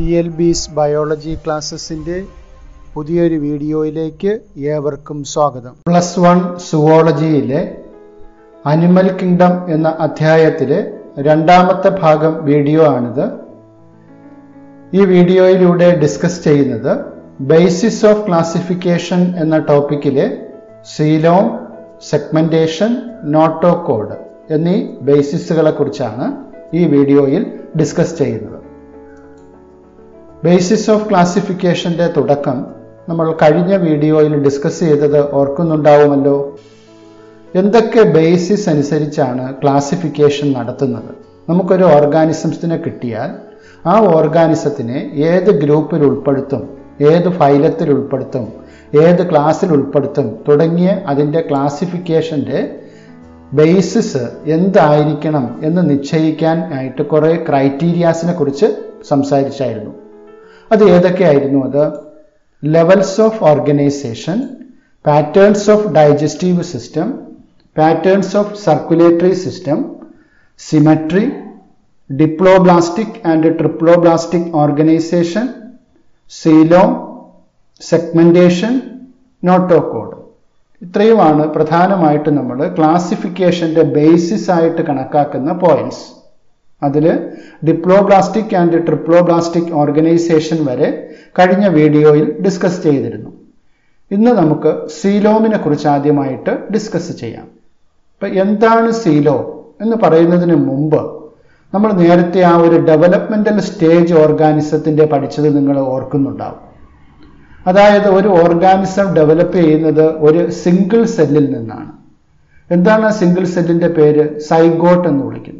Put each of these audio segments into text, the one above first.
P L bees biology ക്ലാസ്സസിൻ്റെ പുതിയൊരു വീഡിയോയിലേക്ക് ഏവർക്കും സ്വാഗതം പ്ലസ് വൺ സുവോളജിയിലെ അനിമൽ കിങ്ഡം എന്ന അധ്യായത്തിലെ രണ്ടാമത്തെ ഭാഗം വീഡിയോ ആണിത് ഈ വീഡിയോയിലൂടെ ഡിസ്കസ് ചെയ്യുന്നത് ബേസിസ് ഓഫ് ക്ലാസിഫിക്കേഷൻ എന്ന ടോപ്പിക്കിലെ സീലോം സെഗ്മെന്റേഷൻ നോട്ടോ കോഡ് എന്നീ ബേസിസുകളെ കുറിച്ചാണ് ഈ വീഡിയോയിൽ ഡിസ്കസ് ചെയ്യുന്നത് ബേസിസ് ഓഫ് ക്ലാസിഫിക്കേഷന്റെ തുടക്കം നമ്മൾ കഴിഞ്ഞ വീഡിയോയിൽ ഡിസ്കസ് ചെയ്തത് ഓർക്കുന്നുണ്ടാവുമല്ലോ എന്തൊക്കെ ബേസിസ് അനുസരിച്ചാണ് ക്ലാസിഫിക്കേഷൻ നടത്തുന്നത് നമുക്കൊരു ഓർഗാനിസംസിനെ കിട്ടിയാൽ ആ ഓർഗാനിസത്തിനെ ഏത് ഗ്രൂപ്പിൽ ഉൾപ്പെടുത്തും ഏത് ഫൈലത്തിൽ ഉൾപ്പെടുത്തും ഏത് ക്ലാസ്സിൽ ഉൾപ്പെടുത്തും തുടങ്ങിയ അതിൻ്റെ ക്ലാസിഫിക്കേഷൻ്റെ ബേസിസ് എന്തായിരിക്കണം എന്ന് നിശ്ചയിക്കാൻ ആയിട്ട് കുറേ ക്രൈറ്റീരിയാസിനെ കുറിച്ച് സംസാരിച്ചായിരുന്നു അത് ഏതൊക്കെയായിരുന്നു അത് levels of organisation patterns of digestive system patterns of circulatory system symmetry diploblastic and triploblastic organisation coelom segmentation notochord ഇത്രയുമാണ് പ്രധാനമായിട്ട് നമ്മൾ ക്ലാസിഫിക്കേഷന്റെ ബേസിസ് ആയിട്ട് കണക്കാക്കുന്ന പോയിന്റ്സ് അതിൽ ഡിപ്ലോബ്ലാസ്റ്റിക് ആൻഡ് ട്രിപ്ലോബ്ലാസ്റ്റിക് ഓർഗനൈസേഷൻ വരെ കഴിഞ്ഞ വീഡിയോയിൽ ഡിസ്കസ് ചെയ്തിരുന്നു ഇന്ന് നമുക്ക് സീലോമിനെ കുറിച്ച് ആദ്യമായിട്ട് ഡിസ്കസ് ചെയ്യാം ഇപ്പം എന്താണ് സീലോ എന്ന് പറയുന്നതിന് മുമ്പ് നമ്മൾ നേരത്തെ ആ ഒരു ഡെവലപ്മെന്റൽ സ്റ്റേജ് ഓർഗാനിസത്തിന്റെ പഠിച്ചത് നിങ്ങൾ ഓർക്കുന്നുണ്ടാവും അതായത് ഒരു ഓർഗാനിസം ഡെവലപ്പ് ചെയ്യുന്നത് ഒരു സിംഗിൾ സെല്ലിൽ നിന്നാണ് എന്താണ് ആ സിംഗിൾ സെല്ലിന്റെ പേര് സൈഗോട്ട് എന്ന് വിളിക്കുന്നു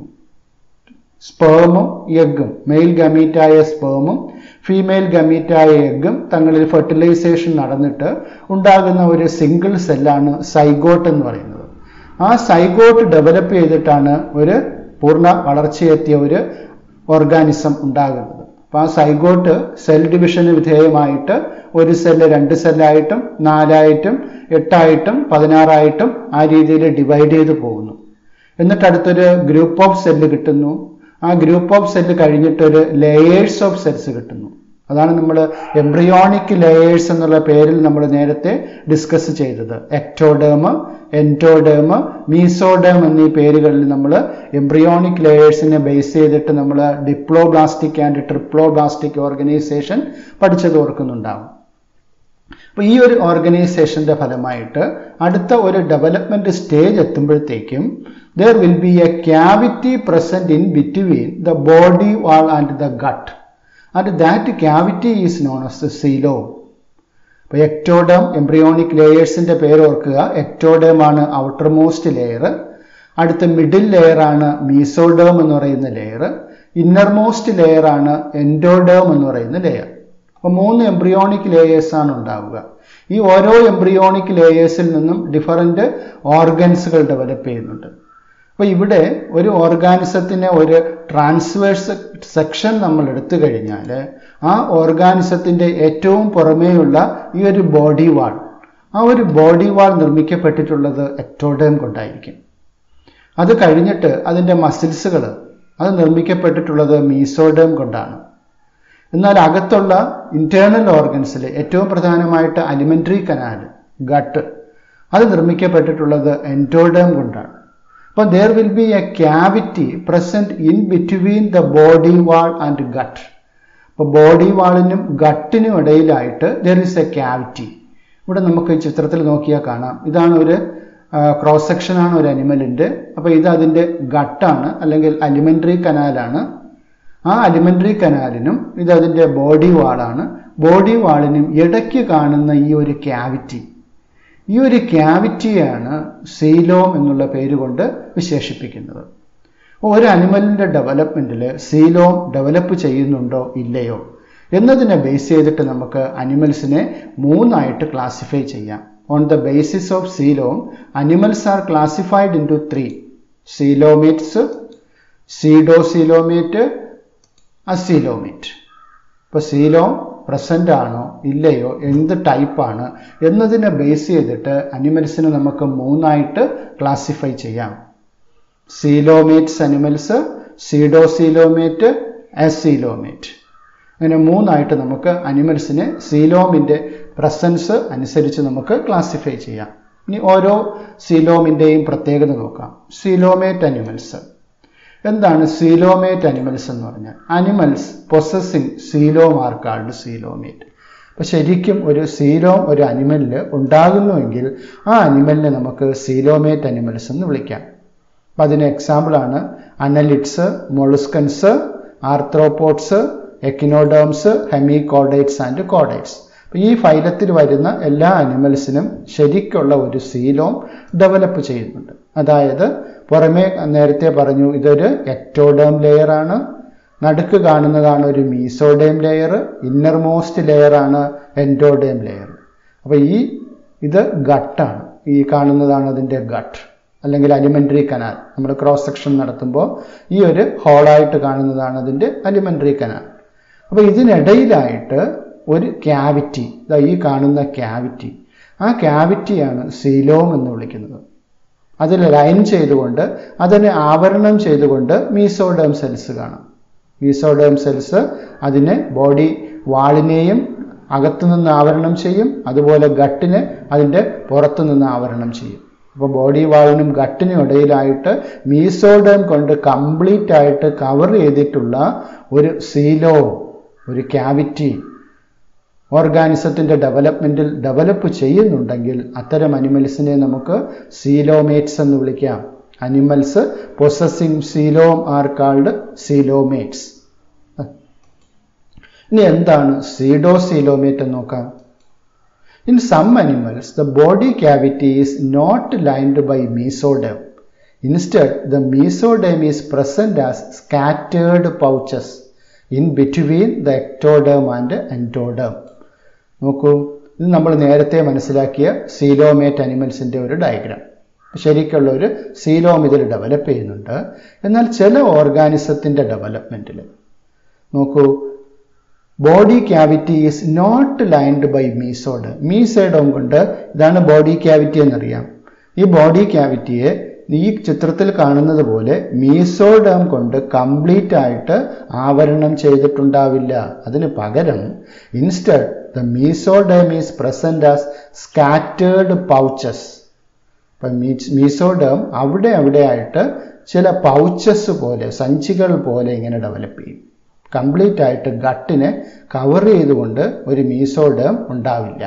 സ്പേമും എഗ്ഗും മെയിൽ ഗമീറ്റായ സ്പേമും ഫീമെയിൽ ഗമീറ്റായ എഗ്ഗും തങ്ങളിൽ ഫെർട്ടിലൈസേഷൻ നടന്നിട്ട് ഉണ്ടാകുന്ന ഒരു സിംഗിൾ സെല്ലാണ് സൈഗോട്ട് എന്ന് പറയുന്നത് ആ സൈഗോട്ട് ഡെവലപ്പ് ചെയ്തിട്ടാണ് ഒരു പൂർണ്ണ വളർച്ചയെത്തിയ ഒരു ഓർഗാനിസം ഉണ്ടാകുന്നത് അപ്പോൾ ആ സൈഗോട്ട് സെൽ ഡിവിഷന് വിധേയമായിട്ട് ഒരു സെല്ല് രണ്ട് സെല്ലായിട്ടും നാലായിട്ടും എട്ടായിട്ടും പതിനാറായിട്ടും ആ രീതിയിൽ ഡിവൈഡ് ചെയ്ത് പോകുന്നു എന്നിട്ട് അടുത്തൊരു ഗ്രൂപ്പ് ഓഫ് സെല്ല് കിട്ടുന്നു ആ ഗ്രൂപ്പ് ഓഫ് സെല്ല് കഴിഞ്ഞിട്ട് ഒരു ലേയേഴ്സ് ഓഫ് സെൽസ് കിട്ടുന്നു അതാണ് നമ്മൾ എംബ്രിയോണിക് ലേയേഴ്സ് എന്നുള്ള പേരിൽ നമ്മൾ നേരത്തെ ഡിസ്കസ് ചെയ്തത് എക്ടോഡേമ് എൻറ്റോഡേമ് മീസോഡേം എന്നീ പേരുകളിൽ നമ്മൾ എംബ്രിയോണിക് ലേയേഴ്സിനെ ബേസ് ചെയ്തിട്ട് നമ്മൾ ഡിപ്ലോബ്ലാസ്റ്റിക് ആൻഡ് ട്രിപ്ലോബ്ലാസ്റ്റിക് ഓർഗനൈസേഷൻ പഠിച്ചത് ഓർക്കുന്നുണ്ടാവും അപ്പോൾ ഈ ഒരു ഓർഗനൈസേഷന്റെ ഫലമായിട്ട് അടുത്ത ഒരു ഡെവലപ്മെന്റ് സ്റ്റേജ് എത്തുമ്പോഴത്തേക്കും there will be a cavity present in between the body wall and the gut and that cavity is known as the സീലോ ഇപ്പോൾ എക്ടോഡം എംബ്രിയോണിക് ലേയേഴ്സിന്റെ പേര് ഓർക്കുക എക്ടോഡം ആണ് ഔട്ടർ മോസ്റ്റ് ലെയർ അടുത്ത മിഡിൽ ലെയർ ആണ് mesoderm എന്ന് പറയുന്ന ലെയർ ഇന്നർ മോസ്റ്റ് ലെയർ ആണ് എൻഡോഡേം എന്ന് പറയുന്ന ലെയർ അപ്പോൾ മൂന്ന് എംബ്രിയോണിക് ലേയേഴ്സ് ആണ് ഉണ്ടാവുക ഈ ഓരോ എംബ്രിയോണിക് ലേയേഴ്സിൽ നിന്നും ഡിഫറൻറ്റ് ഓർഗൻസുകൾ ഡെവലപ്പ് ചെയ്യുന്നുണ്ട് അപ്പോൾ ഇവിടെ ഒരു ഓർഗാനിസത്തിന് ഒരു ട്രാൻസ്വേഴ്സ് സെക്ഷൻ നമ്മൾ എടുത്തു കഴിഞ്ഞാൽ ആ ഓർഗാനിസത്തിൻ്റെ ഏറ്റവും പുറമേയുള്ള ഈ ഒരു ബോഡി വാൾ ആ ഒരു ബോഡി വാൾ നിർമ്മിക്കപ്പെട്ടിട്ടുള്ളത് എക്ടോഡേം കൊണ്ടായിരിക്കും അത് കഴിഞ്ഞിട്ട് അതിൻ്റെ മസിൽസുകൾ അത് നിർമ്മിക്കപ്പെട്ടിട്ടുള്ളത് മീസോഡേം കൊണ്ടാണ് എന്നാൽ അകത്തുള്ള ഇന്റേണൽ ഓർഗൻസിൽ ഏറ്റവും പ്രധാനമായിട്ട് അലിമെന്ററി കനാൽ ഗട്ട് അത് നിർമ്മിക്കപ്പെട്ടിട്ടുള്ളത് എൻറ്റോഡേം കൊണ്ടാണ് അപ്പോൾ there will be a cavity present in between the body wall and gut അപ്പോൾ ബോഡി വാളിനും ഗട്ടിനും ഇടയിലായിട്ട് ദർ ഇസ് എ ക്യാവിറ്റി ഇവിടെ നമുക്ക് ഈ ചിത്രത്തിൽ നോക്കിയാൽ കാണാം ഇതാണ് ഒരു ക്രോസ് സെക്ഷനാണ് ഒരു അനിമലിൻ്റെ അപ്പോൾ ഇത് അതിൻ്റെ ഗട്ടാണ് അല്ലെങ്കിൽ അലിമെന്ററി കനാലാണ് ആ അലിമെന്ററി കനാലിനും ഇത് അതിൻ്റെ ബോഡി വാളാണ് ബോഡി വാളിനും ഇടയ്ക്ക് കാണുന്ന ഈ ഒരു ക്യാവിറ്റി ഈ ഒരു ക്യാവിറ്റിയാണ് സീലോം എന്നുള്ള പേര് കൊണ്ട് വിശേഷിപ്പിക്കുന്നത് ഒരു അനിമലിൻ്റെ ഡെവലപ്മെൻറ്റിൽ സീലോം ഡെവലപ്പ് ചെയ്യുന്നുണ്ടോ ഇല്ലയോ എന്നതിനെ ബേസ് ചെയ്തിട്ട് നമുക്ക് അനിമൽസിനെ മൂന്നായിട്ട് ക്ലാസിഫൈ ചെയ്യാം on the basis of coelom animals are classified into three coelomates pseudocoelomate acoelomate ഇപ്പോൾ സീലോം പ്രസൻ്റ് ആണോ ഇല്ലയോ എന്ത് ടൈപ്പാണ് എന്നതിനെ ബേസ് ചെയ്തിട്ട് അനിമൽസിനെ നമുക്ക് മൂന്നായിട്ട് ക്ലാസിഫൈ ചെയ്യാം സീലോമേറ്റ്സ് അനിമൽസ് സീഡോസീലോമേറ്റ് അസീലോമേറ്റ് അങ്ങനെ മൂന്നായിട്ട് നമുക്ക് അനിമൽസിനെ സീലോമിൻ്റെ പ്രസൻസ് അനുസരിച്ച് നമുക്ക് ക്ലാസിഫൈ ചെയ്യാം ഇനി ഓരോ സീലോമിൻ്റെയും പ്രത്യേകത നോക്കാം സീലോമേറ്റ് അനിമൽസ് എന്താണ് സീലോമേറ്റ് അനിമൽസ് എന്ന് പറഞ്ഞാൽ animals possessing coelom are called coelomate അപ്പോൾ ശരിക്കും ഒരു സീലോം ഒരു അനിമലിൽ ഉണ്ടാകുന്നുവെങ്കിൽ ആ അനിമലിനെ നമുക്ക് സീലോമേറ്റ് അനിമൽസ് എന്ന് വിളിക്കാം അപ്പം അതിന് എക്സാമ്പിളാണ് annelids molluscans arthropods echinoderms hemichordates and chordates ഈ ഫൈലത്തിൽ വരുന്ന എല്ലാ അനിമൽസിനും ശരിക്കുള്ള ഒരു സീലോം ഡെവലപ്പ് ചെയ്യുന്നുണ്ട് അതായത് പുറമേ നേരത്തെ പറഞ്ഞു ഇതൊരു എക്ടോഡേം ലെയർ ആണ് നടുക്ക് കാണുന്നതാണ് ഒരു mesoderm layer innermost layer ആണ് എൻഡോഡേം ലെയർ അപ്പോൾ ഈ ഇത് ഗട്ടാണ് ഈ കാണുന്നതാണ് അതിൻ്റെ ഗട്ട് അല്ലെങ്കിൽ അലിമെൻ്ററി കനാൽ നമ്മൾ ക്രോസ് സെക്ഷൻ നടത്തുമ്പോൾ ഈ ഒരു ഹോളായിട്ട് കാണുന്നതാണ് അതിൻ്റെ അലിമെൻ്ററി കനാൽ അപ്പോൾ ഇതിനിടയിലായിട്ട് ഒരു ക്യാവിറ്റി ഇതാ ഈ കാണുന്ന ക്യാവിറ്റി ആ ക്യാവിറ്റിയാണ് സീലോം എന്ന് വിളിക്കുന്നത് അതിൽ ലൈൻ ചെയ്തുകൊണ്ട് അതിനെ ആവരണം ചെയ്തുകൊണ്ട് മീസോഡേം സെൽസ് കാണാം മീസോഡേം സെൽസ് അതിനെ ബോഡി വാളിനെയും അകത്തുനിന്ന് ആവരണം ചെയ്യും അതുപോലെ ഗട്ടിനെ അതിൻ്റെ പുറത്തുനിന്ന് ആവരണം ചെയ്യും അപ്പോൾ ബോഡി വാളിനും ഗട്ടിനും ഇടയിലായിട്ട് മീസോഡേം കൊണ്ട് കംപ്ലീറ്റ് ആയിട്ട് കവർ ചെയ്തിട്ടുള്ള ഒരു സീലോ ഒരു ക്യാവിറ്റി ഓർഗാനിസത്തിൻ്റെ ഡെവലപ്മെൻറ്റിൽ ഡെവലപ്പ് ചെയ്യുന്നുണ്ടെങ്കിൽ അത്തരം അനിമൽസിനെ നമുക്ക് സീലോമേറ്റ്സ് എന്ന് വിളിക്കാം animals possessing coelom are called coelomates ഇനി എന്താണ് സീഡോ സീലോമേറ്റ് എന്ന് നോക്കാം in some animals the body cavity is not lined by mesoderm instead the mesoderm is present as scattered pouches in between the ectoderm and endoderm നോക്കൂ ഇത് നമ്മൾ നേരത്തെ മനസ്സിലാക്കിയ coelomate അനിമൽസിൻ്റെ ഒരു ഡയഗ്രാം ശരിക്കുള്ള ഒരു സീലോം ഇതിൽ ഡെവലപ്പ് ചെയ്യുന്നുണ്ട് എന്നാൽ ചില ഓർഗാനിസത്തിൻ്റെ ഡെവലപ്മെൻറ്റിൽ നോക്കൂ body cavity is not lined by mesoderm mesoderm കൊണ്ട് ഇതാണ് ബോഡി ക്യാവിറ്റി എന്നറിയാം ഈ ബോഡി ക്യാവിറ്റിയെ ഈ ചിത്രത്തിൽ കാണുന്നത് പോലെ മീസോഡേം കൊണ്ട് കംപ്ലീറ്റ് ആയിട്ട് ആവരണം ചെയ്തിട്ടുണ്ടാവില്ല അതിന് പകരം instead the mesoderm is present as scattered pouches ഇപ്പം മീസോഡേം അവിടെ അവിടെയായിട്ട് ചില പൗച്ചസ് പോലെ സഞ്ചികൾ പോലെ ഇങ്ങനെ ഡെവലപ്പ് ചെയ്യും കംപ്ലീറ്റ് ആയിട്ട് ഗട്ടിനെ കവർ ചെയ്തുകൊണ്ട് ഒരു മീസോഡേം ഉണ്ടാവില്ല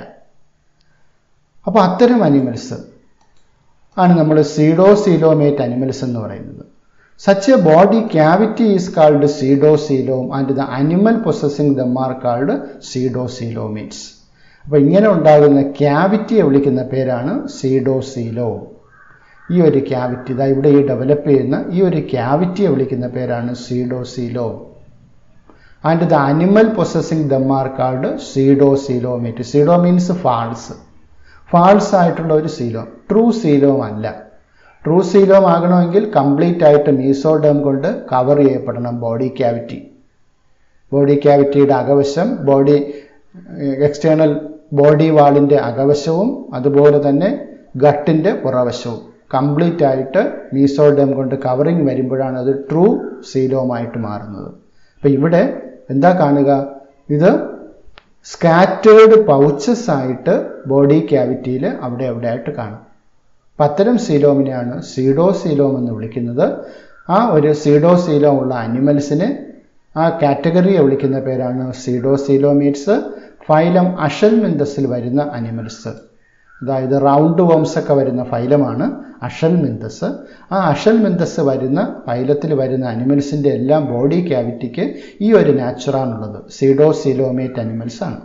അപ്പോൾ അത്തരം അനിമൽസ് ആണ് നമ്മൾ സീഡോസീലോമേറ്റ് അനിമൽസ് എന്ന് പറയുന്നത് such a body cavity is called pseudocoelom and the animal possessing them are called pseudocoelomates അപ്പോൾ ഇങ്ങനെ ഉണ്ടാകുന്ന ക്യാവിറ്റിയെ വിളിക്കുന്ന പേരാണ് സീഡോസീലോ ഈ ഒരു ക്യാവിറ്റി ഇതാ ഇവിടെ ഈ ഡെവലപ്പ് ചെയ്യുന്ന ഈ ഒരു ക്യാവിറ്റിയെ വിളിക്കുന്ന പേരാണ് pseudocoelom and the animal possessing them are called pseudocoelomate pseudo means false false ആയിട്ടുള്ള ഒരു സീലോം ട്രൂ സീലോം അല്ല ട്രൂ സീലോം ആകണമെങ്കിൽ കംപ്ലീറ്റ് ആയിട്ട് മീസോഡേം കൊണ്ട് കവർ ചെയ്യപ്പെടണം ബോഡി ക്യാവിറ്റി ബോഡി ക്യാവിറ്റിയുടെ അകവശം ബോഡി എക്സ്റ്റേണൽ ബോഡി വാളിൻ്റെ അകവശവും അതുപോലെ തന്നെ ഗട്ടിൻ്റെ പുറവശവും കംപ്ലീറ്റ് ആയിട്ട് മീസോഡേം കൊണ്ട് കവറിങ് വരുമ്പോഴാണ് അത് ട്രൂ സീലോമായിട്ട് മാറുന്നത് അപ്പം ഇവിടെ എന്താ കാണുക ഇത് സ്കാറ്റേർഡ് പൗച്ചസ് ആയിട്ട് ബോഡി ക്യാവിറ്റിയിൽ അവിടെ അവിടെ ആയിട്ട് കാണും അപ്പം അത്തരം സീലോമിനെയാണ് സീഡോ സീലോം എന്ന് വിളിക്കുന്നത് ആ ഒരു സീഡോ സീലോം ഉള്ള അനിമൽസിനെ ആ കാറ്റഗറിയെ വിളിക്കുന്ന പേരാണ് സീഡോ സീലോമീറ്റ്സ് ഫൈലം അഷൽ മിന്തസിൽ വരുന്ന അനിമൽസ് അതായത് റൗണ്ട് വോംസ് ഒക്കെ വരുന്ന ഫൈലമാണ് അഷൽ മിന്തസ് ആ അഷൽ മിന്തസ് വരുന്ന ഫൈലത്തിൽ വരുന്ന അനിമൽസിൻ്റെ എല്ലാം ബോഡി ക്യാവിറ്റിക്ക് ഈ ഒരു നാച്ചുറാണുള്ളത് സീഡോ സീലോമേറ്റ് അനിമൽസ് ആണ്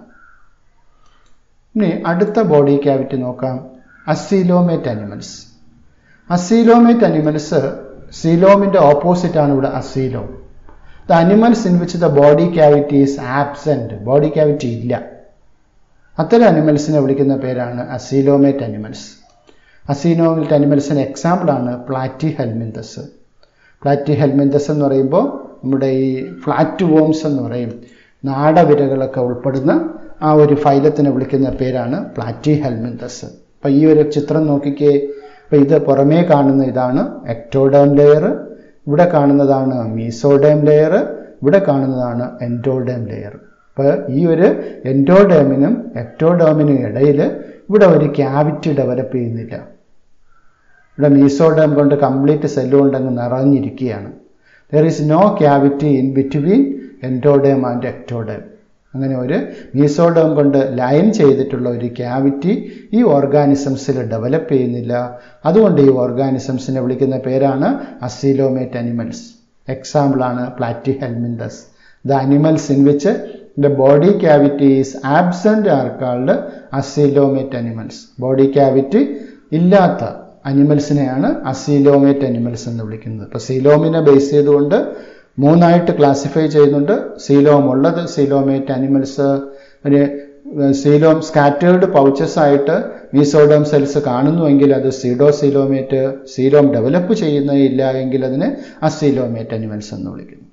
ഇനി അടുത്ത ബോഡി ക്യാവിറ്റി നോക്കാം അസീലോമേറ്റ് അനിമൽസ് അസീലോമേറ്റ് അനിമൽസ് സീലോമിൻ്റെ ഓപ്പോസിറ്റ് ആണ് ഇവിടെ അസീലോ the animals in which the body cavity is absent body cavity ഇല്ല അത്തരം അനിമൽസിനെ വിളിക്കുന്ന പേരാണ് അസീലോമേറ്റ് അനിമൽസ് അസീലോമേറ്റ് അനിമൽസിന് എക്സാമ്പിളാണ് പ്ലാറ്റി ഹെൽമിന്തസ് പ്ലാറ്റി ഹെൽമിന്തസ് എന്ന് പറയുമ്പോൾ നമ്മുടെ ഈ ഫ്ലാറ്റ് വോംസ് എന്ന് പറയും നാടവിരകളൊക്കെ ഉൾപ്പെടുന്ന ആ ഒരു ഫൈലത്തിനെ വിളിക്കുന്ന പേരാണ് പ്ലാറ്റി ഹെൽമിന്തസ് അപ്പം ഈ ഒരു ചിത്രം നോക്കിക്കേ അപ്പം ഇത് പുറമേ കാണുന്ന ഇതാണ് എക്ടോഡേം ലെയർ ഇവിടെ കാണുന്നതാണ് മീസോഡേം ലെയർ ഇവിടെ കാണുന്നതാണ് എൻഡോഡേം ലെയർ അപ്പോൾ ഈ ഒരു എൻഡോഡേമിനും എക്ടോഡേമിനും ഇടയിൽ ഇവിടെ ഒരു ക്യാവിറ്റി ഡെവലപ്പ് ചെയ്യുന്നില്ല ഇവിടെ മീസോഡേം കൊണ്ട് കംപ്ലീറ്റ് സെല്ല് കൊണ്ടങ്ങ് നിറഞ്ഞിരിക്കുകയാണ് there is no cavity in between endoderm and ectoderm അങ്ങനെ ഒരു മീസോഡേം കൊണ്ട് ലൈൻ ചെയ്തിട്ടുള്ള ഒരു ക്യാവിറ്റി ഈ ഓർഗാനിസംസിൽ ഡെവലപ്പ് ചെയ്യുന്നില്ല അതുകൊണ്ട് ഈ ഓർഗാനിസംസിനെ വിളിക്കുന്ന പേരാണ് അസീലോമേറ്റ് അനിമൽസ് എക്സാമ്പിളാണ് platyhelminthes the animals in which the body cavity is absent are called acoelomate animals body cavity ഇല്ലാത്ത അനിമൽസിനെയാണ് അസീലോമേറ്റ് അനിമൽസ് എന്ന് വിളിക്കുന്നത് ഇപ്പോൾ സീലോമിനെ ബേസ് ചെയ്തുകൊണ്ട് മൂന്നായിട്ട് ക്ലാസിഫൈ ചെയ്യുന്നുണ്ട് സീലോം ഉള്ളത് സീലോമേറ്റ് അനിമൽസ് ഒരു സീലോം സ്കാറ്റേർഡ് പൗച്ചസ് ആയിട്ട് മീസോഡോം സെൽസ് കാണുന്നുവെങ്കിൽ അത് സീഡോ സീലോമേറ്റ് സീലോം ഡെവലപ്പ് ചെയ്യുന്നില്ല എങ്കിൽ അതിനെ അസീലോമേറ്റ് അനിമൽസ് എന്ന് വിളിക്കുന്നു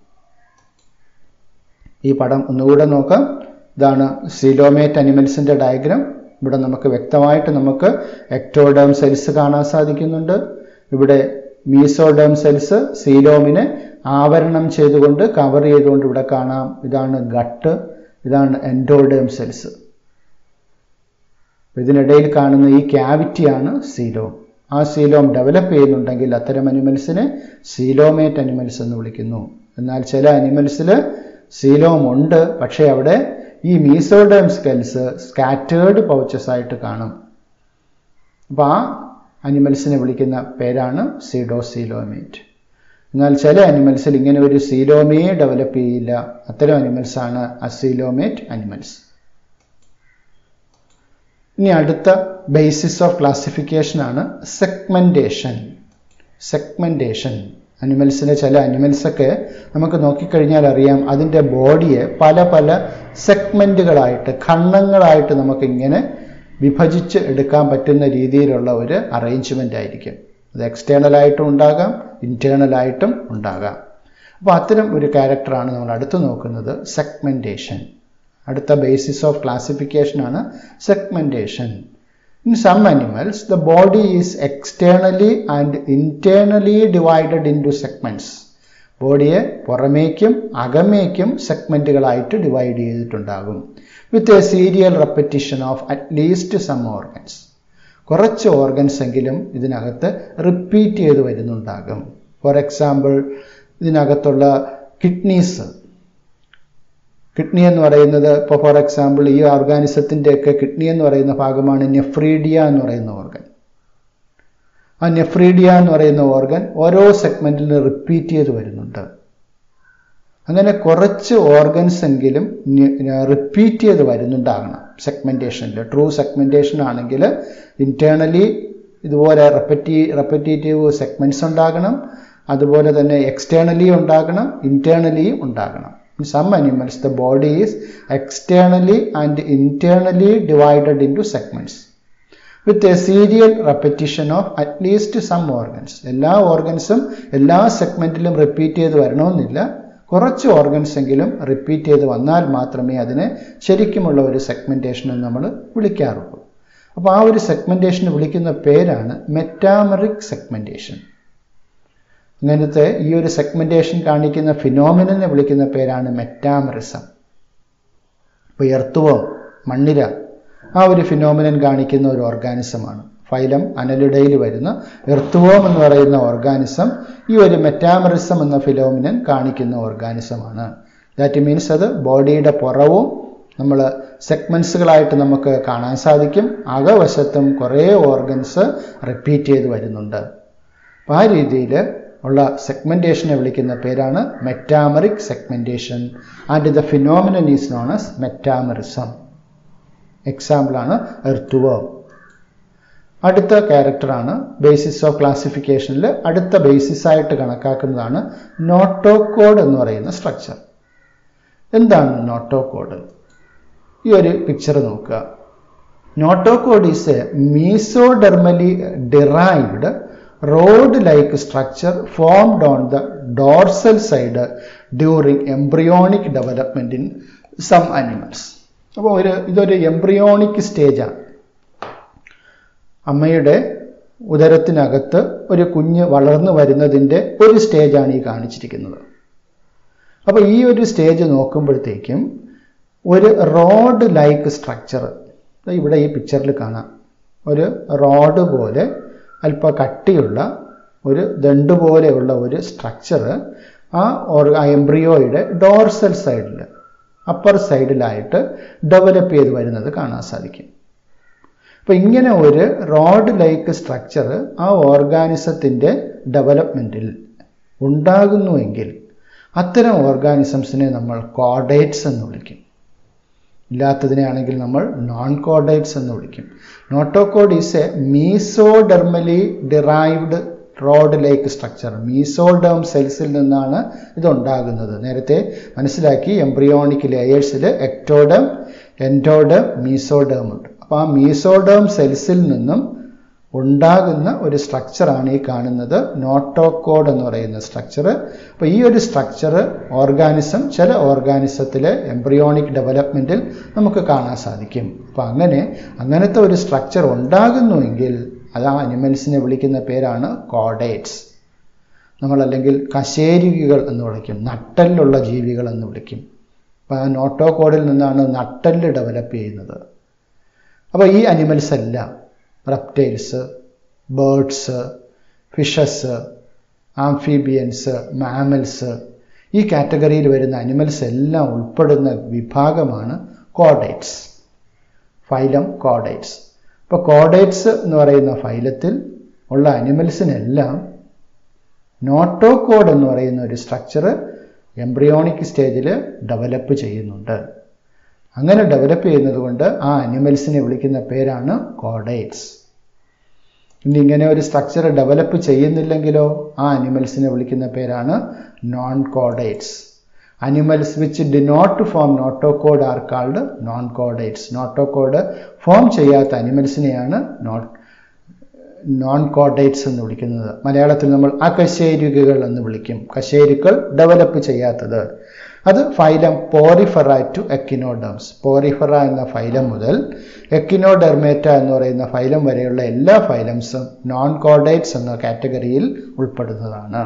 ഈ പടം ഒന്നുകൂടെ നോക്കാം ഇതാണ് സീലോമേറ്റ് അനിമൽസിൻ്റെ ഡയഗ്രാം ഇവിടെ നമുക്ക് വ്യക്തമായിട്ട് നമുക്ക് എക്ടോഡേം സെൽസ് കാണാൻ സാധിക്കുന്നുണ്ട് ഇവിടെ മീസോഡേം സെൽസ് സീലോമിനെ ആവരണം ചെയ്തുകൊണ്ട് കവർ ചെയ്തുകൊണ്ട് ഇവിടെ കാണാം ഇതാണ് ഗട്ട് ഇതാണ് എൻഡോഡേം സെൽസ് ഇതിനിടയിൽ കാണുന്ന ഈ ക്യാവിറ്റിയാണ് സീലോം ആ സീലോം ഡെവലപ്പ് ചെയ്യുന്നുണ്ടെങ്കിൽ അത്തരം അനിമൽസിനെ സീലോമേറ്റ് അനിമൽസ് എന്ന് വിളിക്കുന്നു എന്നാൽ ചില അനിമൽസിൽ സീലോം ഉണ്ട് പക്ഷേ അവിടെ ഈ മീസോഡേം സ്കെൽസ് സ്കാറ്റേർഡ് പൗച്ചസ് ആയിട്ട് കാണും അപ്പോൾ ആ അനിമൽസിനെ വിളിക്കുന്ന പേരാണ് സീഡോസീലോമേറ്റ് എന്നാൽ ചില അനിമൽസിൽ ഇങ്ങനെ ഒരു സീലോമയെ ഡെവലപ്പ് ചെയ്യില്ല അത്തരം അനിമൽസാണ് അസീലോമേറ്റ് അനിമൽസ് ഇനി അടുത്ത ബേസിസ് ഓഫ് ക്ലാസിഫിക്കേഷൻ ആണ് സെഗ്മെന്റേഷൻ സെഗ്മെന്റേഷൻ അനിമൽസിലെ ചില അനിമൽസൊക്കെ നമുക്ക് നോക്കിക്കഴിഞ്ഞാൽ അറിയാം അതിൻ്റെ ബോഡിയെ പല പല സെഗ്മെൻറ്റുകളായിട്ട് ഖണ്ഡങ്ങളായിട്ട് നമുക്കിങ്ങനെ വിഭജിച്ച് എടുക്കാൻ പറ്റുന്ന രീതിയിലുള്ള ഒരു അറേഞ്ച്മെൻ്റ് ആയിരിക്കും അത് എക്സ്റ്റേണലായിട്ടും ഉണ്ടാകാം ഇൻറ്റേർണലായിട്ടും ഉണ്ടാകാം അപ്പോൾ അത്തരം ഒരു ക്യാരക്ടറാണ് നമ്മൾ അടുത്ത് നോക്കുന്നത് സെഗ്മെൻറ്റേഷൻ അടുത്ത ബേസിസ് ഓഫ് ക്ലാസിഫിക്കേഷൻ ആണ് segmentation in some animals the body is externally and internally divided into segments ബോഡിയെ പുറമേക്കും അകമേക്കും സെഗ്മെൻറ്റുകളായിട്ട് ഡിവൈഡ് ചെയ്തിട്ടുണ്ടാകും with a serial repetition of at least some organs കുറച്ച് ഓർഗൻസ് എങ്കിലും ഇതിനകത്ത് റിപ്പീറ്റ് ചെയ്ത് വരുന്നുണ്ടാകും ഫോർ എക്സാമ്പിൾ ഇതിനകത്തുള്ള കിഡ്നീസ് കിഡ്നി എന്ന് പറയുന്നത് ഇപ്പോൾ ഫോർ എക്സാമ്പിൾ ഈ ഓർഗാനിസത്തിൻ്റെയൊക്കെ കിഡ്നി എന്ന് പറയുന്ന ഭാഗമാണ് നെഫ്രീഡിയ എന്ന് പറയുന്ന ഓർഗൻ ആ നെഫ്രീഡിയ എന്ന് പറയുന്ന ഓർഗൻ ഓരോ സെഗ്മെൻറ്റിലും റിപ്പീറ്റ് ചെയ്ത് വരുന്നുണ്ട് അങ്ങനെ കുറച്ച് ഓർഗൻസ് എങ്കിലും റിപ്പീറ്റ് ചെയ്ത് വരുന്നുണ്ടാകണം സെഗ്മെൻറ്റേഷനിൽ ട്രൂ സെഗ്മെൻറ്റേഷൻ ആണെങ്കിൽ ഇൻറ്റേർണലി ഇതുപോലെ റെപ്പറ്റി റെപ്പറ്റേറ്റീവ് സെഗ്മെൻറ്റ്സ് ഉണ്ടാകണം അതുപോലെ തന്നെ എക്സ്റ്റേണലി ഉണ്ടാകണം ഇൻറ്റേർണലിയും ഉണ്ടാകണം In some animals, the body is externally and internally divided into segments with a serial repetition of at least some organs. എല്ലാ ഓർഗൻസും എല്ലാ സെഗ്മെൻറ്റിലും റിപ്പീറ്റ് ചെയ്ത് വരണമെന്നില്ല കുറച്ച് ഓർഗൻസ് എങ്കിലും റിപ്പീറ്റ് ചെയ്ത് വന്നാൽ മാത്രമേ അതിനെ ശരിക്കുമുള്ള ഒരു സെഗ്മെൻറ്റേഷൻ എന്ന് നമ്മൾ വിളിക്കാറുള്ളൂ അപ്പോൾ ആ ഒരു സെഗ്മെൻറ്റേഷന് വിളിക്കുന്ന പേരാണ് മെറ്റാമറിക് സെഗ്മെൻറ്റേഷൻ ഇങ്ങനത്തെ ഈ ഒരു സെഗ്മെൻറ്റേഷൻ കാണിക്കുന്ന ഫിനോമിനെ വിളിക്കുന്ന പേരാണ് മെറ്റാമറിസം ഇപ്പോൾ എർത്തുവോ മണ്ണിര ആ ഒരു ഫിനോമിനൻ കാണിക്കുന്ന ഒരു ഓർഗാനിസമാണ് ഫൈലം അനലിഡയിൽ വരുന്ന എർത്തുവോം എന്ന് പറയുന്ന ഓർഗാനിസം ഈ ഒരു മെറ്റാമറിസം എന്ന ഫിനോമിനൻ കാണിക്കുന്ന ഓർഗാനിസമാണ് ദാറ്റ് മീൻസ് അത് ബോഡിയുടെ പുറവും നമ്മൾ സെഗ്മെൻസുകളായിട്ട് നമുക്ക് കാണാൻ സാധിക്കും അകവശത്തും കുറേ ഓർഗൻസ് റിപ്പീറ്റ് ചെയ്ത് വരുന്നുണ്ട് അപ്പോൾ ആ രീതിയിൽ ഉള്ള സെഗ്മെൻറ്റേഷനെ വിളിക്കുന്ന പേരാണ് metameric segmentation and the phenomenon is known as metamerism എക്സാമ്പിളാണ് എർത്തുവേം അടുത്ത ക്യാരക്ടറാണ് ബേസിസ് ഓഫ് ക്ലാസിഫിക്കേഷനിൽ അടുത്ത ബേസിസ് ആയിട്ട് കണക്കാക്കുന്നതാണ് നോട്ടോകോഡ് എന്ന് പറയുന്ന സ്ട്രക്ചർ എന്താണ് നോട്ടോകോഡ് ഈ ഒരു പിക്ചർ നോക്കുക notochord is a mesodermally derived rod like structure formed on the dorsal side during embryonic development in some animals അപ്പോൾ ഒരു ഇതൊരു എംബ്രിയോണിക് സ്റ്റേജാണ് അമ്മയുടെ ഉദരത്തിനകത്ത് ഒരു കുഞ്ഞ് വളർന്നു വരുന്നതിൻ്റെ ഒരു സ്റ്റേജാണ് ഈ കാണിച്ചിരിക്കുന്നത് അപ്പോൾ ഈ ഒരു സ്റ്റേജ് നോക്കുമ്പോഴത്തേക്കും ഒരു റോഡ് ലൈക്ക് സ്ട്രക്ചർ ഇവിടെ ഈ പിക്ചറിൽ കാണാം ഒരു റോഡ് പോലെ അല്പ കട്ടിയുള്ള ഒരു ദണ്ട് പോലെയുള്ള ഒരു സ്ട്രക്ചർ ആ ആ എംബ്രിയോയുടെ ഡോർസൽ സൈഡിൽ അപ്പർ സൈഡിലായിട്ട് ഡെവലപ്പ് ചെയ്ത് വരുന്നത് കാണാൻ സാധിക്കും അപ്പോൾ ഇങ്ങനെ ഒരു റോഡ് ലൈക്ക് സ്ട്രക്ചർ ആ ഓർഗാനിസത്തിൻ്റെ ഡെവലപ്മെൻറ്റിൽ ഉണ്ടാകുന്നുവെങ്കിൽ അത്തരം ഓർഗാനിസംസിനെ നമ്മൾ കോഡേറ്റ്സ് എന്ന് വിളിക്കും ഇല്ലാത്തതിനെ ആണെങ്കിൽ നമ്മൾ നോൺ കോഡേറ്റ്സ് എന്ന് വിളിക്കും notochord is a mesodermally derived rod like structure mesoderm സെൽസിൽ നിന്നാണ് ഇത് ഉണ്ടാകുന്നത് നേരത്തെ മനസ്സിലാക്കി എംബ്രിയോണിക് ലെയേഴ്സിൽ എക്ടോഡം എൻഡോഡം മീസോഡേം ഉണ്ട് അപ്പോൾ ആ മീസോഡേം സെൽസിൽ നിന്നും ഉണ്ടാകുന്ന ഒരു സ്ട്രക്ചറാണ് ഈ കാണുന്നത് നോട്ടോകോഡ് എന്ന് പറയുന്ന സ്ട്രക്ചർ അപ്പോൾ ഈ ഒരു സ്ട്രക്ചർ ഓർഗാനിസം ചില ഓർഗാനിസത്തിലെ എംബ്രിയോണിക് ഡെവലപ്മെൻറ്റിൽ നമുക്ക് കാണാൻ സാധിക്കും അപ്പോൾ അങ്ങനെ അങ്ങനത്തെ ഒരു സ്ട്രക്ചർ ഉണ്ടാകുന്നുവെങ്കിൽ അത് ആ അനിമൽസിനെ വിളിക്കുന്ന പേരാണ് കോഡേറ്റ്സ് നമ്മളല്ലെങ്കിൽ കശേരുകികൾ എന്ന് വിളിക്കും നട്ടലിലുള്ള ജീവികൾ എന്ന് വിളിക്കും അപ്പോൾ ആ നോട്ടോകോഡിൽ നിന്നാണ് നട്ടല് ഡെവലപ്പ് ചെയ്യുന്നത് അപ്പോൾ ഈ അനിമൽസ് എല്ലാം reptiles birds fishes amphibians mammals ഈ കാറ്റഗറിയിൽ വരുന്ന അനിമൽസ് എല്ലാം ഉൾപ്പെടുന്ന വിഭാഗമാണ് കോഡൈറ്റ്സ് ഫൈലം കോഡൈറ്റ്സ് ഇപ്പോൾ കോഡൈറ്റ്സ് എന്ന് പറയുന്ന ഫൈലത്തിൽ ഉള്ള അനിമൽസിനെല്ലാം നോട്ടോകോഡ് എന്ന് പറയുന്ന ഒരു സ്ട്രക്ചർ എംബ്രിയോണിക് സ്റ്റേജിൽ ഡെവലപ്പ് ചെയ്യുന്നുണ്ട് അങ്ങനെ ഡെവലപ്പ് ചെയ്യുന്നത് കൊണ്ട് ആ അനിമൽസിനെ വിളിക്കുന്ന പേരാണ് കോഡൈറ്റ്സ് ഇനി ഇങ്ങനെ ഒരു സ്ട്രക്ചർ ഡെവലപ്പ് ചെയ്യുന്നില്ലെങ്കിലോ ആ അനിമൽസിനെ വിളിക്കുന്ന പേരാണ് non chordates animals which do not form notochord are called non chordates notochord form ചെയ്യാത്ത അനിമൽസിനെയാണ് നോട്ട് നോൺ കോഡൈറ്റ്സ് എന്ന് വിളിക്കുന്നത് മലയാളത്തിൽ നമ്മൾ അകശേരുകൾ എന്ന് വിളിക്കും കശേരുക്കൾ ഡെവലപ്പ് ചെയ്യാത്തത് അത് phylum porifera to echinoderms porifera എന്ന ഫൈലം മുതൽ എക്കിനോഡെർമേറ്റ എന്ന് പറയുന്ന ഫൈലം വരെയുള്ള എല്ലാ ഫൈലംസും നോൺ കോഡൈറ്റ്സ് എന്ന കാറ്റഗറിയിൽ ഉൾപ്പെടുന്നതാണ്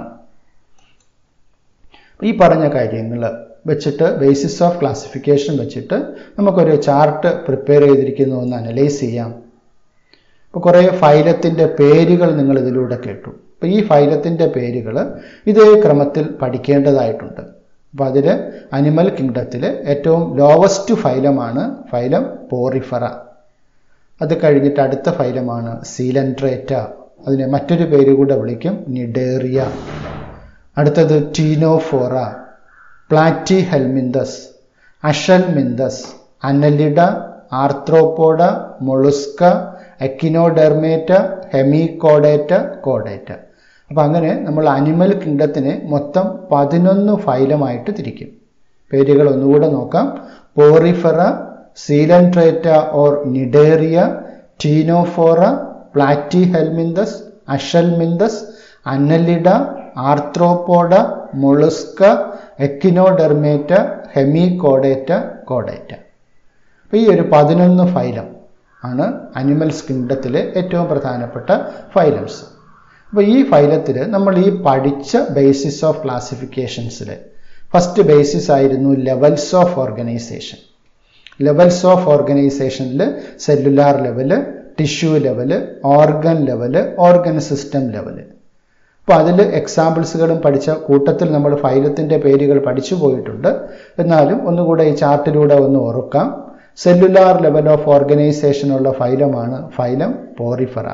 ഈ പറഞ്ഞ കാര്യങ്ങൾ വെച്ചിട്ട് ബേസിസ് ഓഫ് ക്ലാസിഫിക്കേഷൻ വെച്ചിട്ട് നമുക്കൊരു ചാർട്ട് പ്രിപ്പയർ ചെയ്തിരിക്കുന്നു എന്ന് അനലൈസ് ചെയ്യാം ഇപ്പോൾ കുറേ ഫൈലത്തിൻ്റെ പേരുകൾ നിങ്ങൾ ഇതിലൂടെ കേട്ടു അപ്പോൾ ഈ ഫൈലത്തിൻ്റെ പേരുകൾ ഇതേ ക്രമത്തിൽ പഠിക്കേണ്ടതായിട്ടുണ്ട് അപ്പോൾ അതിൽ അനിമൽ കിങ്ഡത്തിൽ ഏറ്റവും ലോവസ്റ്റ് ഫൈലമാണ് ഫൈലം പോറിഫറ അത് കഴിഞ്ഞിട്ട് അടുത്ത ഫൈലമാണ് സീലൻട്രേറ്റ അതിനെ മറ്റൊരു പേര് കൂടെ വിളിക്കും നിഡേറിയ അടുത്തത് ctenophora platyhelminthes aschelminthes annelida arthropoda mollusca echinodermata hemichordata കോഡേറ്റ അപ്പം അങ്ങനെ നമ്മൾ അനിമൽ കിങ്ഡത്തിനെ മൊത്തം പതിനൊന്ന് ഫൈലമായിട്ട് തിരിക്കും പേരുകൾ ഒന്നുകൂടെ നോക്കാം porifera coelenterata or cnidaria ctenophora platyhelminthes aschelminthes annelida arthropoda mollusca echinodermata hemichordata കോഡേറ്റ അപ്പോൾ ഈ ഒരു പതിനൊന്ന് ഫൈലം ആണ് അനിമൽസ് കിങ്ഡത്തിലെ ഏറ്റവും പ്രധാനപ്പെട്ട ഫൈലംസ് അപ്പോൾ ഈ ഫൈലത്തിൽ നമ്മൾ ഈ പഠിച്ച ബേസിസ് ഓഫ് ക്ലാസിഫിക്കേഷൻസിൽ ഫസ്റ്റ് ബേസിസ് ആയിരുന്നു levels of organisation levels of ഓർഗനൈസേഷനിൽ cellular level tissue level organ level organ system level അപ്പോൾ അതിൽ എക്സാമ്പിൾസുകളും പഠിച്ച കൂട്ടത്തിൽ നമ്മൾ ഫൈലത്തിൻ്റെ പേരുകൾ പഠിച്ചു പോയിട്ടുണ്ട് എന്നാലും ഒന്നുകൂടെ ഈ ചാർട്ടിലൂടെ ഒന്ന് ഓർക്കാം സെല്ലുലാർ ലെവൽ ഓഫ് ഓർഗനൈസേഷനുള്ള ഫൈലമാണ് ഫൈലം പോറിഫറ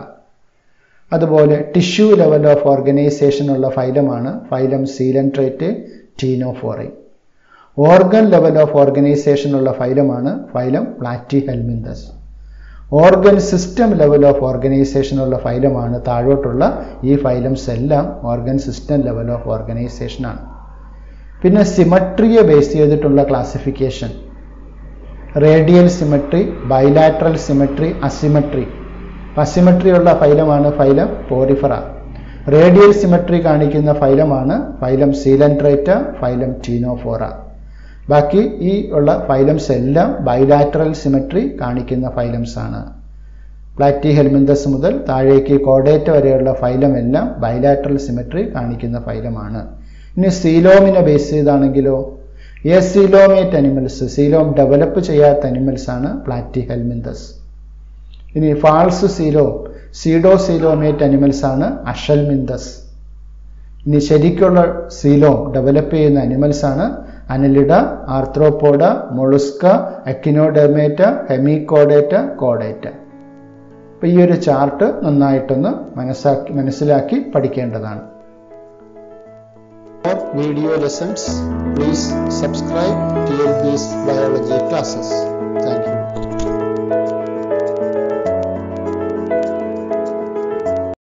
അതുപോലെ ടിഷ്യൂ ലെവൽ ഓഫ് ഓർഗനൈസേഷനുള്ള ഫൈലമാണ് ഫൈലം സീലൻട്രേറ്റ് ടീനോഫോറൈ ഓർഗൻ ലെവൽ ഓഫ് ഓർഗനൈസേഷനുള്ള ഫൈലമാണ് phylum platyhelminthes organ system level of ഓർഗനൈസേഷനുള്ള ഫൈലമാണ് താഴോട്ടുള്ള ഈ ഫൈലംസ് എല്ലാം ഓർഗൻ സിസ്റ്റം ലെവൽ ഓഫ് ഓർഗനൈസേഷനാണ് പിന്നെ സിമട്രിയെ ബേസ് ചെയ്തിട്ടുള്ള classification radial symmetry bilateral symmetry asymmetry asymmetry ഉള്ള ഫൈലമാണ് ഫൈലം പോറിഫറ റേഡിയൽ സിമട്രി കാണിക്കുന്ന ഫൈലമാണ് ഫൈലം സീലൻട്രേറ്റ ഫൈലം ടീനോഫോറ ബാക്കി ഈ ഉള്ള ഫൈലംസ് എല്ലാം ബൈലാറ്ററൽ സിമട്രി കാണിക്കുന്ന ഫൈലംസ് ആണ് പ്ലാറ്റി ഹെൽമിന്തസ് മുതൽ താഴേക്ക് കോഡേറ്റ വരെയുള്ള ഫൈലം എല്ലാം ബൈലാറ്ററൽ സിമട്രി കാണിക്കുന്ന ഫൈലമാണ് ഇനി സീലോമിനെ ബേസ് ചെയ്താണെങ്കിലോ a coelomate animals coelom develop ചെയ്യാത്ത അനിമൽസ് ആണ് പ്ലാറ്റി ഹെൽമിന്തസ് ഇനി false coelom pseudo coelomate animals ആണ് അഷൽമിന്തസ് ഇനി ശരിക്കുള്ള സീലോം ഡെവലപ്പ് ചെയ്യുന്ന അനിമൽസ് ആണ് annelida arthropoda mollusca echinodermata hemichordata കോഡേറ്റ അപ്പം ഈ ഒരു ചാർട്ട് നന്നായിട്ടൊന്ന് മനസ്സാക്കി മനസ്സിലാക്കി പഠിക്കേണ്ടതാണ് For video lessons, please subscribe TLP's biology classes. Thank you.